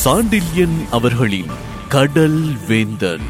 சாண்டில்யன் அவர்களின் கடல் வேந்தன்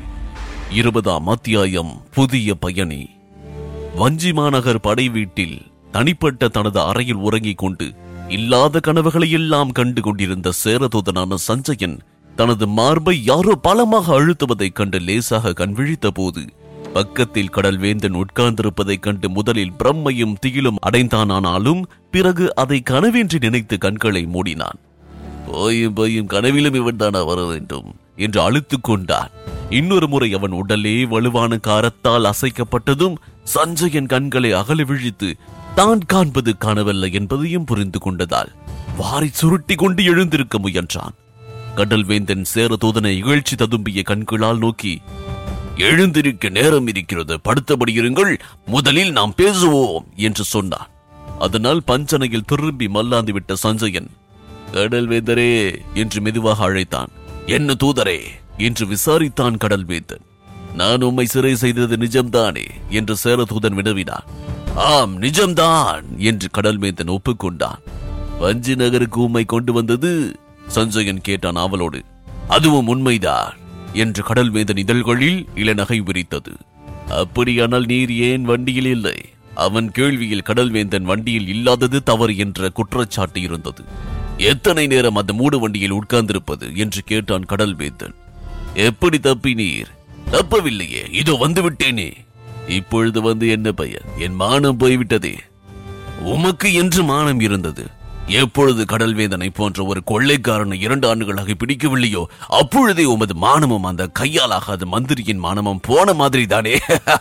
இருபதாம் அத்தியாயம் புதிய பயணி வஞ்சி மாநகர் படை வீட்டில் தனிப்பட்ட தனது அறையில் உறங்கிக் கொண்டு இல்லாத கனவுகளை எல்லாம் கண்டு கொண்டிருந்த சேரதூதனான சஞ்சயன் தனது மார்பை யாரோ பலமாக அழுத்துவதைக் கண்டு லேசாக கண்விழித்த போது பக்கத்தில் கடல்வேந்தன் உட்கார்ந்திருப்பதைக் கண்டு முதலில் பிரம்மையும் திகிலும் அடைந்தானானாலும் பிறகு அதை கனவென்று நினைத்து கண்களை மூடினான் போயும் போயும் கனவிலும் இவன் தானா வர வேண்டும் என்று அழுத்துக் கொண்டான் இன்னொரு முறை அவன் உடலே வலுவான காரத்தால் அசைக்கப்பட்டதும் சஞ்சயன் கண்களை அகல விழித்து தான் காண்பது கனவல்ல என்பதையும் புரிந்து கொண்டதால் வாரி சுருட்டி கொண்டு எழுந்திருக்க முயன்றான் கடல்வேந்தன் சேரதூதனை இகழ்ச்சி ததும்பிய கண்களால் நோக்கி எழுந்திருக்க நேரம் இருக்கிறது படுத்தபடி இருங்கள் முதலில் நாம் பேசுவோம் என்று சொன்னான் அதனால் பஞ்சனையில் திரும்பி மல்லாந்து விட்ட சஞ்சயன் கடல் வேந்தரே என்று மெதுவாக அழைத்தான் என்ன தூதரே என்று விசாரித்தான் கடல் வேந்தன் நான் உம்மை சிறை செய்தது நிஜம்தானே என்று சேரதூதன் வினவினான் ஆம் நிஜம்தான் என்று கடல் வேந்தன் ஒப்புக்கொண்டான் வஞ்சி நகருக்கு உம்மை கொண்டு வந்தது சஞ்சயன் கேட்டான் ஆவலோடு அதுவும் உண்மைதான் என்று கடல் வேந்தன் இதழ்களில் இளநகை விரித்தது அப்படியானால் நீர் ஏன் வண்டியில் இல்லை அவன் கேள்வியில் கடல்வேந்தன் வண்டியில் இல்லாதது தவறு என்ற குற்றச்சாட்டு இருந்தது எத்தனை நேரம் அந்த மூடு வண்டியில் உட்கார்ந்திருப்பது என்று கேட்டான் கடல்வேந்தன் எப்படி தப்பினீர் தப்பவில்லையே இதோ வந்து விட்டேனே இப்பொழுது வந்து என்ன பயன் என் மானம் போய்விட்டதே உமக்கு என்று மானம் இருந்தது எப்பொழுது கடல்வேந்தனை போன்ற ஒரு கொள்ளைக்காரனை இரண்டு ஆண்டுகளாக பிடிக்கவில்லையோ அப்பொழுதே உமது மானமும் அந்த கையாலாகாத மந்திரியின் மானமும் போன மாதிரி தானே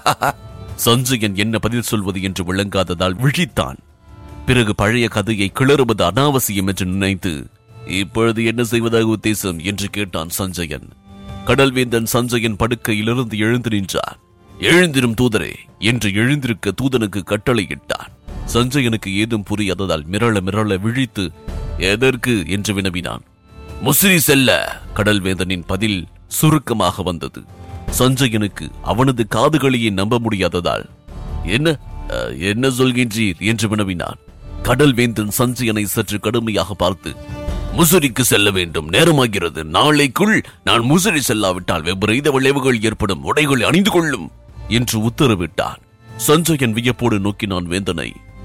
சஞ்சயன் என்ன பதில் சொல்வது என்று விளங்காததால் விழித்தான் பிறகு பழைய கதையை கிளறுவது அனாவசியம் என்று நினைத்து இப்பொழுது என்ன செய்வதாக உத்தேசம் என்று கேட்டான் சஞ்சயன் கடல்வேந்தன் சஞ்சயன் படுக்கையிலிருந்து எழுந்து நின்றார் எழுந்திரும் தூதரே என்று எழுந்திருக்க தூதனுக்கு கட்டளையிட்டான் சஞ்சயனுக்கு ஏதும் புரியாததால் மிரள மிரள விழித்து எதற்கு என்று வினவினான் முசிறி செல்ல கடல்வேந்தனின் பதில் சுருக்கமாக வந்தது சஞ்சயனுக்கு அவனது காதுகளையே நம்ப முடியாததால் என்ன அஹ், என்ன சொல்கின்றீர் என்று வினவினான் கடல்வேந்தன் சஞ்சயனை சற்று கடுமையாக பார்த்து முசிறிக்கு செல்ல வேண்டும் நேரமாகிறது நாளைக்குள் நான் முசிறி செல்லாவிட்டால் விபரீத விளைவுகள் ஏற்படும் உடைகளை அணிந்து கொள்ளும் என்று உத்தரவிட்டான் சஞ்சயன் வியப்போடு நோக்கினான் வேந்தனை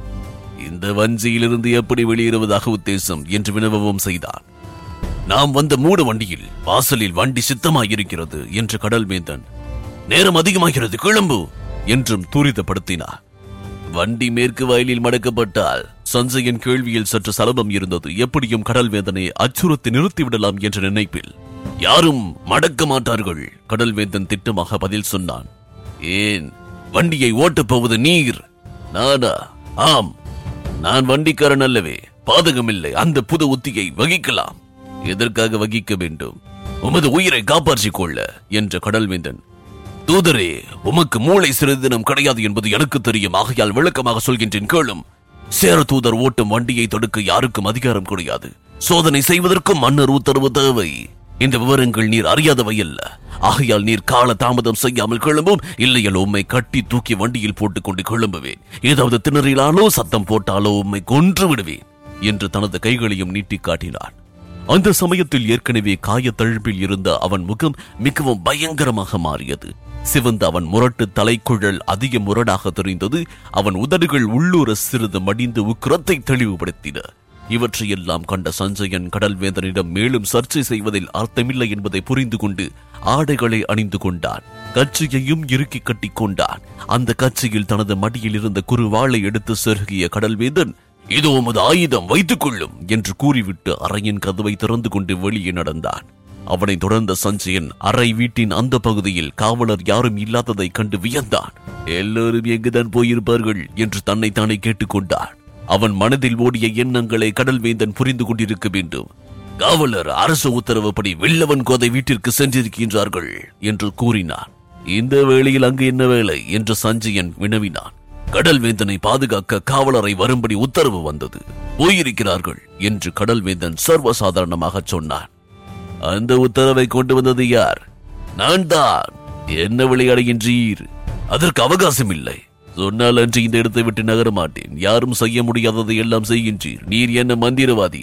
இந்த வஞ்சியிலிருந்து எப்படி வெளியேறுவதாக உத்தேசம் என்று வினவவும் செய்தான் நாம் வந்த மூட வண்டியில் வாசலில் வண்டி சித்தமாயிருக்கிறது என்று கடல்வேந்தன் நேரம் அதிகமாகிறது கிளம்பு என்றும் துரிதப்படுத்தினார் வண்டி மேற்கு வயலில் மடக்கப்பட்டால் சஞ்சயன் கேள்வியில் சற்று சலபம் இருந்தது எப்படியும் கடல்வேந்தனை அச்சுறுத்தி நிறுத்திவிடலாம் என்ற நினைப்பில் யாரும் மடக்க மாட்டார்கள் கடல்வேந்தன் திட்டமாக பதில் சொன்னான் ஏன் வண்டியை ஓட்டப் போவது நீர் நானா ஆம் நான் வண்டிக்காரன் அல்லவே பாதகமில்லை அந்த புது உத்தியை வகிக்கலாம் எதற்காக வகிக்க வேண்டும் உமது உயிரை காப்பாற்றிக் கொள்ள என்ற கடல்வேந்தன் தூதரே உமக்கு மூளை சிறிதினம் கிடையாது என்பது எனக்கு தெரியும் ஆகையால் விளக்கமாக சொல்கின்றேன் கேளும் சேர தூதர் ஓட்டும் வண்டியை தடுக்க யாருக்கும் அதிகாரம் கிடையாது சோதனை செய்வதற்கும் மன்னர் உத்தரவு தேவை இந்த விவரங்கள் நீர் அறியாதவை அல்ல ஆகையால் நீர் கால தாமதம் செய்யாமல் கிளம்பும் இல்லையல் உம்மை கட்டி தூக்கி வண்டியில் போட்டுக் கொண்டு கிளம்புவேன் ஏதாவது திணறிலாலோ சத்தம் போட்டாலோ உம்மை கொன்று விடுவேன் என்று தனது கைகளையும் நீட்டிக் காட்டினான் அந்த சமயத்தில் ஏற்கனவே காயத் தழும்பில் இருந்த அவன் முகம் மிகவும் பயங்கரமாக மாறியது சிவந்த அவன் முரட்டு தலைக்குழல் அதிக முரடாக தெரிந்தது அவன் உதடுகள் உள்ளூர சிறிது மடிந்து உக்கிரத்தை தெளிவுபடுத்தின இவற்றையெல்லாம் கண்ட சஞ்சயன் கடல்வேந்தனிடம் மேலும் சர்ச்சை செய்வதில் அர்த்தமில்லை என்பதை புரிந்து கொண்டு ஆடைகளை அணிந்து கொண்டான் கட்சியையும் இறுக்கி கட்டிக் கொண்டான் அந்த கட்சியில் தனது மடியில் இருந்த குறுவாளை எடுத்து செருகிய கடல்வேந்தன் இது உமது ஆயுதம் வைத்துக் கொள்ளும் என்று கூறிவிட்டு அறையின் கதவை திறந்து கொண்டு வெளியே நடந்தான் அவனைத் தொடர்ந்த சஞ்சயன் அறை வீட்டின் அந்த பகுதியில் காவலர் யாரும் இல்லாததைக் கண்டு வியந்தான் எல்லோரும் எங்குதான் போயிருப்பார்கள் என்று தன்னைத்தானே கேட்டுக்கொண்டான் அவன் மனதில் ஓடிய எண்ணங்களை கடல்வேந்தன் புரிந்து கொண்டிருக்க வேண்டும் காவலர் அரசு உத்தரவுப்படி வெள்ளவன் கோதை வீட்டிற்கு சென்றிருக்கின்றார்கள் என்று கூறினான் இந்த வேளையில் அங்கு என்ன வேலை என்று சஞ்சயன் வினவினான் கடல்வேந்தனை பாதுகாக்க காவலரை வரும்படி உத்தரவு வந்தது போயிருக்கிறார்கள் என்று கடல்வேந்தன் சர்வசாதாரணமாக சொன்னான் அந்த உத்தரவை கொண்டு வந்தது யார் நான் தான் என்ன விளையாடுகின்றீர் அதற்கு அவகாசம் இல்லை சொன்னால் அன்று இந்த இடத்தை விட்டு நகர மாட்டேன் யாரும் செய்ய முடியாததை எல்லாம் செய்கின்றீர் நீர் என்ன மந்திரவாதியா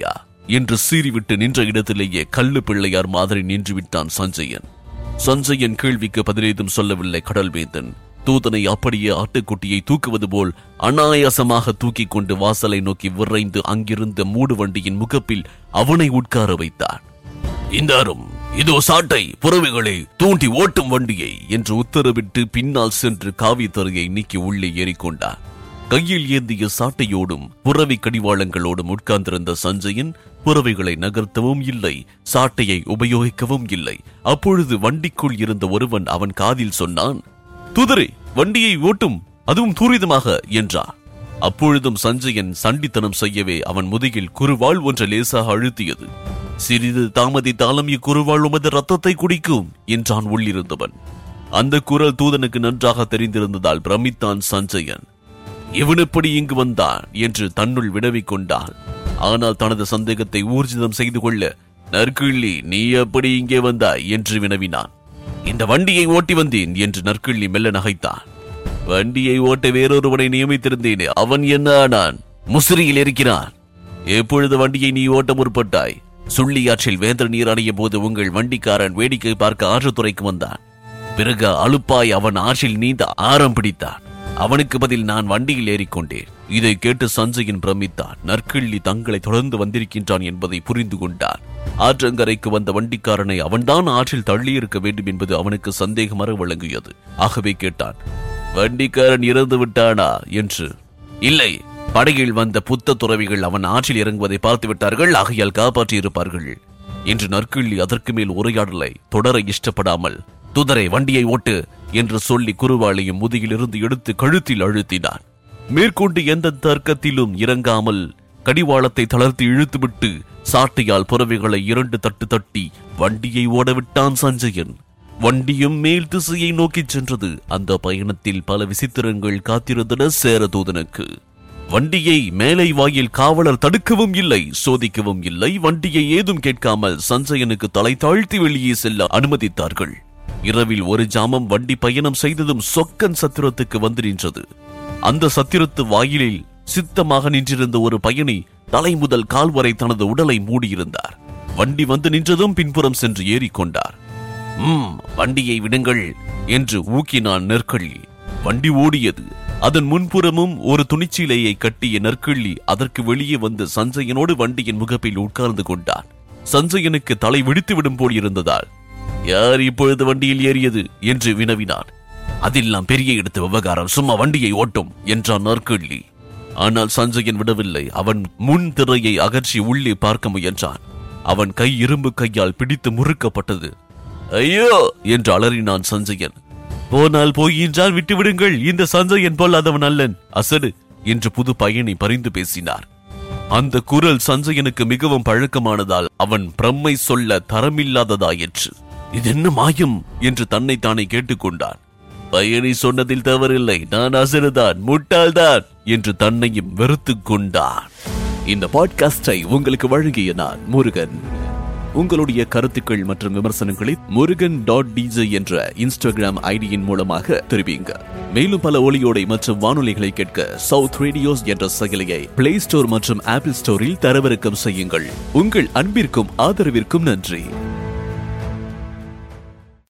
என்று சீறிவிட்டு நின்ற இடத்திலேயே கல்லு பிள்ளையார் மாதிரி நின்று விட்டான் சஞ்சயன் சஞ்சயன் கேள்விக்கு பதிலேதும் சொல்லவில்லை கடல்வேந்தன் தூதனை அப்படியே ஆட்டுக்குட்டியை தூக்குவது போல் அனாயாசமாக தூக்கிக் கொண்டு வாசலை நோக்கி விரைந்து அங்கிருந்த மூடு வண்டியின் முகப்பில் அவனை உட்கார வைத்தான் இந்தாரும் இதோ சாட்டை புறவைகளை தூண்டி ஓட்டும் வண்டியை என்று உத்தரவிட்டு பின்னால் சென்று காவித்தறையை நீக்கி உள்ளே ஏறிக்கொண்டார் கையில் ஏந்திய சாட்டையோடும் புறவி கடிவாளங்களோடும் உட்கார்ந்திருந்த சஞ்சயன் புறவைகளை நகர்த்தவும் இல்லை சாட்டையை உபயோகிக்கவும் இல்லை அப்பொழுது வண்டிக்குள் இருந்த ஒருவன் அவன் காதில் சொன்னான் துதரே வண்டியை ஓட்டும் அதுவும் தூரிதமாக என்றார் அப்பொழுதும் சஞ்சயன் சண்டித்தனம் செய்யவே அவன் முதுகில் குறுவாள் ஒன்ற லேசாக அழுத்தியது சிறிது தாமதித்தாலும் இக்குறுவாள் உமது ரத்தத்தை குடிக்கும் என்றான் உள்ளிருந்தவன் அந்த குரல் தூதனுக்கு நன்றாக தெரிந்திருந்ததால் பிரமித்தான் சஞ்சயன் இவன் எப்படி இங்கு வந்தான் என்று தன்னுள் வினவிக் கொண்டான் ஆனால் தனது சந்தேகத்தை ஊர்ஜிதம் செய்து கொள்ள நற்கிள்ளி நீ எப்படி இங்கே வந்தாய் என்று வினவினான் இந்த வண்டியை ஓட்டி வந்தேன் என்று நற்கிள்ளி மெல்ல நகைத்தான் வண்டியை ஓட்ட வேறொருவனை நியமித்திருந்தேனே அவன் என்ன ஆனான் முசிறியில் இருக்கிறான் எப்பொழுது வண்டியை நீ ஓட்ட முற்பட்டாய் சுள்ளியாற்றில் வேந்தர் நீர் அணைய போது உங்கள் வண்டிக்காரன் வேடிக்கை பார்க்க ஆற்றுத்துறைக்கு வந்தான் பிறகு அலுப்பாய் அவன் ஆற்றில் நீந்த ஆரம் பிடித்தான் அவனுக்கு பதில் நான் வண்டியில் ஏறிக்கொண்டேன் இதை கேட்டு சஞ்சயன் பிரமித்தான் நற்கிள்ளி தங்களை தொடர்ந்து வந்திருக்கின்றான் என்பதை புரிந்து கொண்டான் ஆற்றங்கரைக்கு வந்த வண்டிக்காரனை அவன்தான் ஆற்றில் தள்ளியிருக்க வேண்டும் என்பது அவனுக்கு சந்தேகமர விளங்கியது ஆகவே கேட்டான் வண்டிக்காரன் இறந்து விட்டானா என்று இல்லை படகில் வந்த புத்த துறவிகள் அவன் ஆற்றில் இறங்குவதை பார்த்து விட்டார்கள் ஆகையால் காப்பாற்றி இருப்பார்கள் என்று நற்கிள்ளி அதற்கு மேல் உரையாடலை தொடர இஷ்டப்படாமல் துதரை வண்டியை ஓட்டு என்று சொல்லி குருவாளையும் முதுகிலிருந்து எடுத்து கழுத்தில் அழுத்தினான் மேற்கொண்டு எந்த தர்க்கத்திலும் இறங்காமல் கடிவாளத்தை தளர்த்தி இழுத்துவிட்டு சாட்டையால் புறவைகளை இரண்டு தட்டு தட்டி வண்டியை ஓடவிட்டான் சஞ்சயன் வண்டியும் மேல் திசையை நோக்கிச் சென்றது அந்த பயணத்தில் பல விசித்திரங்கள் காத்திருந்தன சேரதூதனுக்கு வண்டியை மேலை வாயில் காவலர் தடுக்கவும் இல்லை சோதிக்கவும் இல்லை வண்டியை ஏதும் கேட்காமல் சஞ்சயனுக்கு தலை தாழ்த்தி வெளியே செல்ல அனுமதித்தார்கள் இரவில் ஒரு ஜாமம் வண்டி பயணம் செய்ததும் சொக்கன் சத்திரத்துக்கு வந்து நின்றது அந்த சத்திரத்து வாயிலில் சித்தமாக நின்றிருந்த ஒரு பயணி தலை முதல் கால் வரை தனது உடலை மூடியிருந்தார் வண்டி வந்து நின்றதும் பின்புறம் சென்று ஏறிக்கொண்டார் ம் வண்டியை விடுங்கள் என்று ஊக்கினான் நெற்கள்ளி வண்டி ஓடியது அதன் முன்புறமும் ஒரு துணிச்சீலையை கட்டிய நற்கிள்ளி அதற்கு வெளியே வந்து சஞ்சயனோடு வண்டியின் முகப்பில் உட்கார்ந்து கொண்டான் சஞ்சயனுக்கு தலை வெடித்து விடும் போல் இருந்ததால் யார் இப்பொழுது வண்டியில் ஏறியது என்று வினவினான் அதெல்லாம் பெரிய எடுத்த விவகாரம் சும்மா வண்டியை ஓட்டும் என்றான் நற்கிள்ளி ஆனால் சஞ்சயன் விடவில்லை அவன் முன் திரையை அகற்றி உள்ளே பார்க்க முயன்றான் அவன் கை இரும்பு கையால் பிடித்து முறுக்கப்பட்டது ஐயோ என்று அலறினான் சஞ்சயன் போனால் போகின்றால் விட்டு விடுங்கள் இந்த சஞ்சயன் பொல்லாதவன் அல்லன் அசடு என்று புது பயணி பரிந்து பேசினார் அந்த குரல் சஞ்சயனுக்கு மிகவும் பழக்கமானதால் அவன் பிரம்மை சொல்ல தரமில்லாததாயிற்று இது என்ன மாயம் என்று தன்னை தானே கேட்டுக்கொண்டான் பயணி சொன்னதில் தவறில்லை நான் அசடுதான் முட்டாள்தான் என்று தன்னையும் வெறுத்துக் கொண்டான் இந்த பாட்காஸ்டை உங்களுக்கு வழங்கிய நான் முருகன் உங்களுடைய கருத்துக்கள் மற்றும் விமர்சனங்களை முருகன் டாட் டிஜே என்ற இன்ஸ்டாகிராம் ஐடியின் மூலமாக தெரிவிங்க மேலும் பல ஒளியோடை மற்றும் வானொலிகளை கேட்க சவுத் ரேடியோஸ் என்ற செயலியை பிளே ஸ்டோர் மற்றும் ஆப்பிள் ஸ்டோரில் தரவிறக்கம் செய்யுங்கள் உங்கள் அன்பிற்கும் ஆதரவிற்கும் நன்றி